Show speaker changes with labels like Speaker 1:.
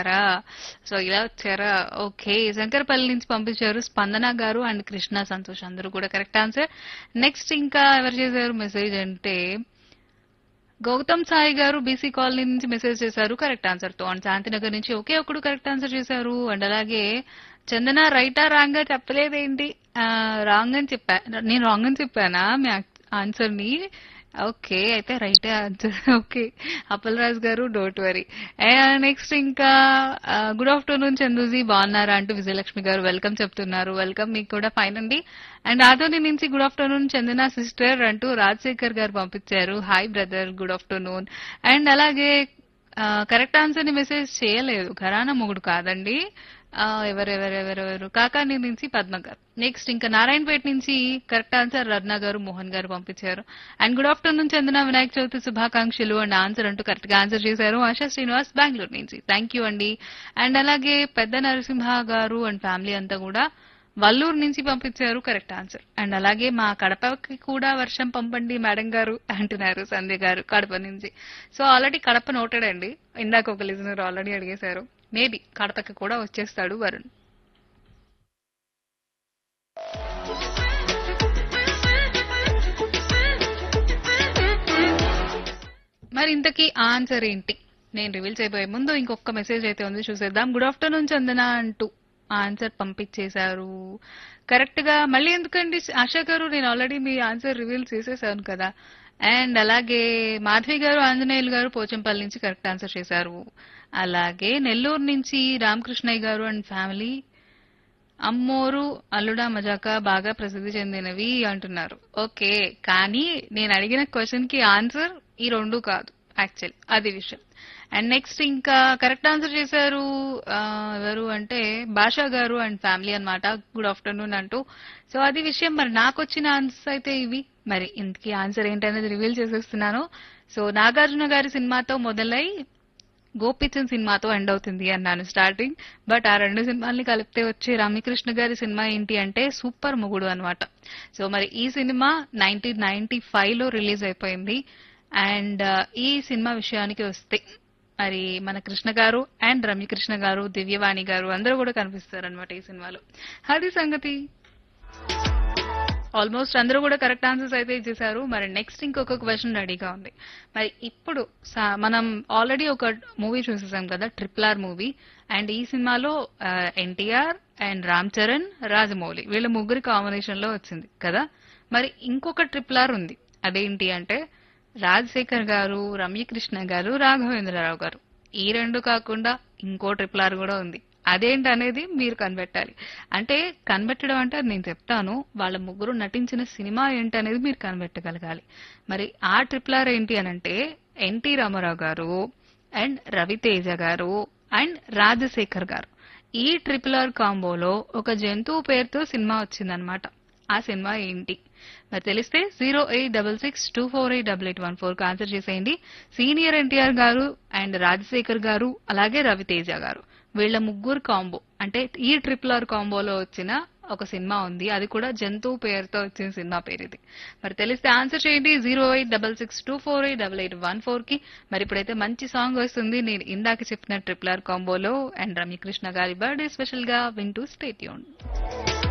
Speaker 1: వచ్చారా సో ఇలా వచ్చారా ఓకే శంకరపల్లి నుంచి పంపించారు స్పందన గారు అండ్ కృష్ణ సంతోష్ అందరూ కూడా కరెక్ట్ ఆన్సర్ నెక్స్ట్ ఇంకా ఎవరు చేశారు మెసేజ్ అంటే గౌతమ్ సాయి గారు బీసీ కాలనీ నుంచి మెసేజ్ చేశారు కరెక్ట్ ఆన్సర్ తో అండ్ శాంతినగర్ నుంచి ఒకే ఒకడు కరెక్ట్ ఆన్సర్ చేశారు అండ్ అలాగే చందన రైటా రాంగ్ గా చెప్పలేదేంటి రాంగ్ అని చెప్పా నేను రాంగ్ అని చెప్పానా మీ ఆన్సర్ ని ఓకే అయితే రైట్ ఆన్సర్ ఓకే అప్పలరాజ్ గారు డోంట్ వరీ నెక్స్ట్ ఇంకా గుడ్ ఆఫ్టర్నూన్ చందూజీ బాగున్నారా అంటూ విజయలక్ష్మి గారు వెల్కమ్ చెప్తున్నారు వెల్కమ్ మీకు కూడా ఫైన్ అండి అండ్ ఆదోని నుంచి గుడ్ ఆఫ్టర్నూన్ చందన సిస్టర్ అంటూ రాజశేఖర్ గారు పంపించారు hi brother good afternoon and అలాగే కరెక్ట్ ఆన్సర్ ని మెసేజ్ చేయలేదు ఘరానా మొగుడు కాదండి ఆ, ఎవరెవరెవరెవరు కాకాని నుంచి పద్మ గారు నెక్స్ట్ ఇంకా నారాయణపేట నుంచి కరెక్ట్ ఆన్సర్ రత్న గారు మోహన్ గారు పంపించారు and good afternoon Chandana Vinayaka Chavithi శుభాకాంక్షలు అండ్ ఆన్సర్ అంటూ కరెక్ట్ గా ఆన్సర్ చేశారు ఆశా శ్రీనివాస్ బెంగళూరు నుంచి థ్యాంక్ యూ అండి అండ్ అలాగే పెద్ద నరసింహ గారు అండ్ ఫ్యామిలీ అంతా కూడా వల్లూరు నుంచి పంపించారు కరెక్ట్ ఆన్సర్ అండ్ అలాగే మా కడపకి కూడా వర్షం పంపండి మేడం గారు అంటున్నారు సంధ్య గారు కడప నుంచి సో ఆల్రెడీ కడప నోటెడ్ అండి ఇందాక ఒక లిజనర్ ఆల్రెడీ అడిగేశారు మేబీ కడపకి కూడా వచ్చేస్తాడు వరుణ్ మరి ఇంతకీ ఆన్సర్ ఏంటి నేను రివీల్ చేయబోయే ముందు ఇంకొక మెసేజ్ అయితే ఉంది చూసేద్దాం గుడ్ ఆఫ్టర్నూన్ చందన అంటూ ఆన్సర్ పంపించేశారు కరెక్ట్ గా మళ్ళీ ఎందుకండి ఆశా గారు నేను ఆల్రెడీ మీ ఆన్సర్ రివీల్ చేసేసాను కదా అండ్ అలాగే మాధవి గారు ఆంజనేయులు గారు పోచంపల్లి నుంచి కరెక్ట్ ఆన్సర్ చేశారు అలాగే నెల్లూరు నుంచి రామకృష్ణయ్య గారు అండ్ ఫ్యామిలీ అమ్మోరు అల్లుడా మజాక బాగా ప్రసిద్ధి చెందినవి అంటున్నారు ఓకే కానీ నేను అడిగిన క్వశ్చన్ కి ఆన్సర్ ఈ రెండు కాదు యాక్చువల్ అది విషయం అండ్ నెక్స్ట్ ఇంకా కరెక్ట్ ఆన్సర్ చేశారు ఆ, ఎవరు అంటే భాషా గారు అండ్ ఫ్యామిలీ అన్నమాట గుడ్ ఆఫ్టర్నూన్ అంటూ సో అది విషయం మరి నాకు వచ్చిన ఆన్సర్స్ అయితే ఇవి మరి ఇంతకీ ఆన్సర్ ఏంటనేది రివీల్ చేసేస్తున్నాను సో నాగార్జున గారి సినిమాతో మొదలై గోపిచంద్ సినిమాతో ఎండ్ అవుతుంది అన్నాను స్టార్టింగ్ బట్ ఆ రెండు సినిమాల్ని కలిపితే వచ్చే రామకృష్ణ గారి సినిమా ఏంటి అంటే సూపర్ మొగుడు అన్నమాట సో మరి ఈ సినిమా నైన్టీన్ నైన్టీ ఫైవ్ లో రిలీజ్ అయిపోయింది అండ్ ఈ సినిమా విషయానికి వస్తే మరి మన కృష్ణ గారు అండ్ రమ్యకృష్ణ గారు దివ్యవాణి గారు అందరూ కూడా కనిపిస్తారు అనమాట ఈ సినిమాలో అది సంగతి ఆల్మోస్ట్ అందరూ కూడా కరెక్ట్ ఆన్సర్స్ అయితే ఇచ్చేసారు మరి నెక్స్ట్ ఇంకొక క్వశ్చన్ రెడీగా ఉంది మరి ఇప్పుడు సా- మనం ఆల్రెడీ ఒక మూవీ చూసేసాం కదా ట్రిపుల్ ఆర్ మూవీ అండ్ ఈ సినిమాలో ఎన్టీఆర్ అండ్ రామ్ చరణ్ రాజమౌళి వీళ్ళ ముగ్గురి కాంబినేషన్ లో వచ్చింది కదా మరి ఇంకొక ట్రిపుల్ ఆర్ ఉంది అదేంటి అంటే రాజశేఖర్ గారు రమ్యకృష్ణ గారు రాఘవేంద్రరావు గారు ఈ రెండు కాకుండా ఇంకో ట్రిపుల్ ఆర్ కూడా ఉంది అదేంటి అనేది మీరు కనిపెట్టాలి అంటే కనిపెట్టడం అంటే అది నేను చెప్తాను వాళ్ళ ముగ్గురు నటించిన సినిమా ఏంటి అనేది మీరు కనిపెట్టగలగాలి మరి ఆ ట్రిపుల్ ఆర్ ఏంటి అని అంటే ఎన్టీ రామారావు గారు అండ్ రవితేజ గారు అండ్ రాజశేఖర్ గారు ఈ ట్రిపుల్ ఆర్ కాంబోలో ఒక జంతువు పేరుతో సినిమా వచ్చిందనమాట ఆ సినిమా ఏంటి మరి తెలిస్తే zero eight double six two four eight double eight one four కి ఆన్సర్ చేసేయండి సీనియర్ ఎన్టీఆర్ గారు అండ్ రాజశేఖర్ గారు అలాగే రవితేజ గారు వీళ్ళ ముగ్గురు కాంబో అంటే ఈ ట్రిపుల్ ఆర్ కాంబోలో వచ్చిన ఒక సినిమా ఉంది అది కూడా జంతువు పేరుతో వచ్చిన సినిమా పేరు ఇది మరి తెలిస్తే ఆన్సర్ చేయండి zero eight double six two four eight double eight one four కి మరి ఇప్పుడైతే మంచి సాంగ్ వస్తుంది నేను ఇందాక చెప్పిన ట్రిపుల్ ఆర్ కాంబోలో అండ్ రమ్యకృష్ణ గారి బర్త్డే స్పెషల్ గా వింటూ స్టేట్యూన్